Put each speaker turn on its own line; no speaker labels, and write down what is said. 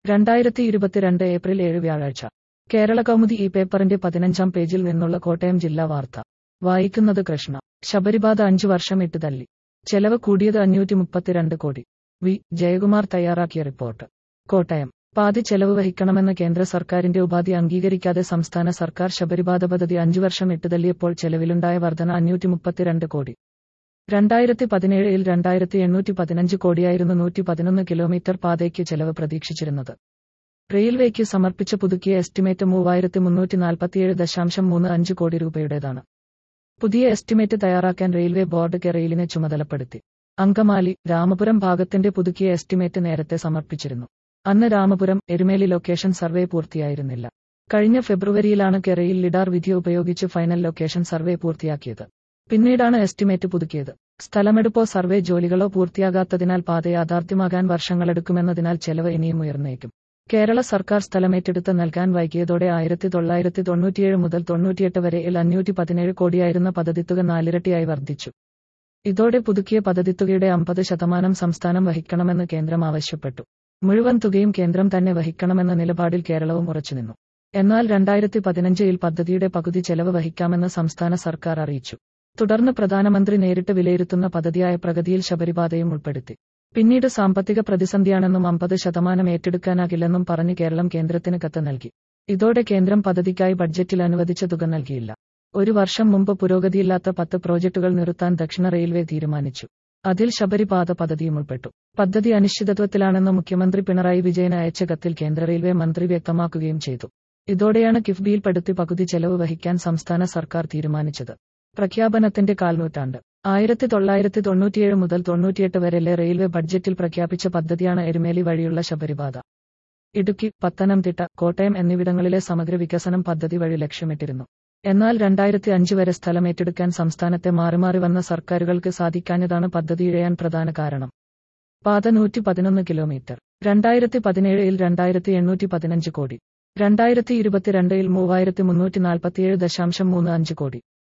രണ്ടായിരത്തി ഇരുപത്തിരണ്ട് ഏപ്രിൽ ഏഴ് വ്യാഴാഴ്ച കേരള കൗമുദി ഈ പേപ്പറിന്റെ പതിനഞ്ചാം പേജിൽ നിന്നുള്ള കോട്ടയം ജില്ലാ വാർത്ത വായിക്കുന്നത് കൃഷ്ണ ശബരിപാത അഞ്ചു വർഷം ഇട്ട് തല്ലി ചെലവ് കൂടിയത് അഞ്ഞൂറ്റി മുപ്പത്തിരണ്ട് കോടി വി ജയകുമാർ തയ്യാറാക്കിയ റിപ്പോർട്ട് കോട്ടയം പാതി ചെലവ് വഹിക്കണമെന്ന കേന്ദ്ര സർക്കാരിന്റെ ഉപാധി അംഗീകരിക്കാതെ സംസ്ഥാന സർക്കാർ ശബരിപാത പദ്ധതി അഞ്ചു വർഷം ഇട്ടുതള്ളിയപ്പോൾ ചെലവിലുണ്ടായ വർധന അഞ്ഞൂറ്റി മുപ്പത്തിരണ്ട് കോടി രണ്ടായിരത്തി പതിനേഴിൽ രണ്ടായിരത്തി എണ്ണൂറ്റി പതിനഞ്ച് കോടിയായിരുന്നു നൂറ്റി പതിനൊന്ന് കിലോമീറ്റർ പാതയ്ക്ക് ചെലവ് പ്രതീക്ഷിച്ചിരുന്നത് റെയിൽവേക്ക് സമർപ്പിച്ച പുതുക്കിയ എസ്റ്റിമേറ്റ് മൂവായിരത്തി മുന്നൂറ്റി നാൽപ്പത്തിയേഴ് ദശാംശം മൂന്ന് അഞ്ച് കോടി രൂപയുടേതാണ് പുതിയ എസ്റ്റിമേറ്റ് തയ്യാറാക്കാൻ റെയിൽവേ ബോർഡ് കെറെയിലിനെ ചുമതലപ്പെടുത്തി അങ്കമാലി രാമപുരം ഭാഗത്തിന്റെ പുതുക്കിയ എസ്റ്റിമേറ്റ് നേരത്തെ സമർപ്പിച്ചിരുന്നു അന്ന് രാമപുരം എരുമേലി ലൊക്കേഷൻ സർവേ പൂർത്തിയായിരുന്നില്ല കഴിഞ്ഞ ഫെബ്രുവരിയിലാണ് കെറയിൽ ലിഡാർ വിധി ഉപയോഗിച്ച് ഫൈനൽ ലൊക്കേഷൻ സർവേ പൂർത്തിയാക്കിയത് പിന്നീടാണ് എസ്റ്റിമേറ്റ് പുതുക്കിയത് സ്ഥലമെടുപ്പോ സർവേ ജോലികളോ പൂർത്തിയാകാത്തതിനാൽ പാത യാഥാർത്ഥ്യമാകാൻ വർഷങ്ങളെടുക്കുമെന്നതിനാൽ ചെലവ് ഇനിയും ഉയർന്നേക്കും കേരള സർക്കാർ സ്ഥലമേറ്റെടുത്ത് നൽകാൻ വൈകിയതോടെ ആയിരത്തി തൊള്ളായിരത്തി തൊണ്ണൂറ്റിയേഴ് മുതൽ തൊണ്ണൂറ്റിയെട്ട് വരെ ഇൽ അഞ്ഞൂറ്റി പതിനേഴ് കോടിയായിരുന്ന പദ്ധതിത്തുക നാലിരട്ടിയായി വർദ്ധിച്ചു ഇതോടെ പുതുക്കിയ പദ്ധതിത്തുകയുടെ അമ്പത് ശതമാനം സംസ്ഥാനം വഹിക്കണമെന്ന് കേന്ദ്രം ആവശ്യപ്പെട്ടു മുഴുവൻ തുകയും കേന്ദ്രം തന്നെ വഹിക്കണമെന്ന നിലപാടിൽ കേരളവും ഉറച്ചുനിന്നു എന്നാൽ രണ്ടായിരത്തി പതിനഞ്ചിൽ പദ്ധതിയുടെ പകുതി ചെലവ് വഹിക്കാമെന്ന് സംസ്ഥാന സർക്കാർ അറിയിച്ചു തുടർന്ന് പ്രധാനമന്ത്രി നേരിട്ട് വിലയിരുത്തുന്ന പദ്ധതിയായ പ്രഗതിയിൽ ശബരിപാതയും ഉൾപ്പെടുത്തി പിന്നീട് സാമ്പത്തിക പ്രതിസന്ധിയാണെന്നും അമ്പത് ശതമാനം ഏറ്റെടുക്കാനാകില്ലെന്നും പറഞ്ഞ് കേരളം കേന്ദ്രത്തിന് കത്ത് നൽകി ഇതോടെ കേന്ദ്രം പദ്ധതിക്കായി ബഡ്ജറ്റിൽ അനുവദിച്ച തുക നൽകിയില്ല ഒരു വർഷം മുമ്പ് പുരോഗതിയില്ലാത്ത പത്ത് പ്രോജക്ടുകൾ നിർത്താൻ ദക്ഷിണ റെയിൽവേ തീരുമാനിച്ചു അതിൽ ശബരിപാത പദ്ധതിയും ഉൾപ്പെട്ടു പദ്ധതി അനിശ്ചിതത്വത്തിലാണെന്ന് മുഖ്യമന്ത്രി പിണറായി വിജയൻ അയച്ച കത്തിൽ കേന്ദ്ര റെയിൽവേ മന്ത്രി വ്യക്തമാക്കുകയും ചെയ്തു ഇതോടെയാണ് കിഫ്ബിയിൽപ്പെടുത്തി പകുതി ചെലവ് വഹിക്കാൻ സംസ്ഥാന സർക്കാർ തീരുമാനിച്ചത് പ്രഖ്യാപനത്തിന്റെ കാൽനൂറ്റാണ്ട് ആയിരത്തി തൊള്ളായിരത്തി തൊണ്ണൂറ്റിയേഴ് മുതൽ തൊണ്ണൂറ്റിയെട്ട് വരെയിലെ റെയിൽവേ ബഡ്ജറ്റിൽ പ്രഖ്യാപിച്ച പദ്ധതിയാണ് എരുമേലി വഴിയുള്ള ശബരിപാത ഇടുക്കി പത്തനംതിട്ട കോട്ടയം എന്നിവിടങ്ങളിലെ സമഗ്ര വികസനം പദ്ധതി വഴി ലക്ഷ്യമിട്ടിരുന്നു എന്നാൽ രണ്ടായിരത്തി അഞ്ച് വരെ സ്ഥലം ഏറ്റെടുക്കാൻ സംസ്ഥാനത്തെ മാറിമാറി വന്ന സർക്കാരുകൾക്ക് സാധിക്കാഞ്ഞതാണ് പദ്ധതി ഇഴയാൻ പ്രധാന കാരണം പാത നൂറ്റി പതിനൊന്ന് കിലോമീറ്റർ രണ്ടായിരത്തി പതിനേഴിൽ രണ്ടായിരത്തി എണ്ണൂറ്റി പതിനഞ്ച് കോടി രണ്ടായിരത്തി ഇരുപത്തിരണ്ടിൽ മൂവായിരത്തി മുന്നൂറ്റി നാൽപ്പത്തിയേഴ് ദശാംശം മൂന്ന് അഞ്ച് കോടി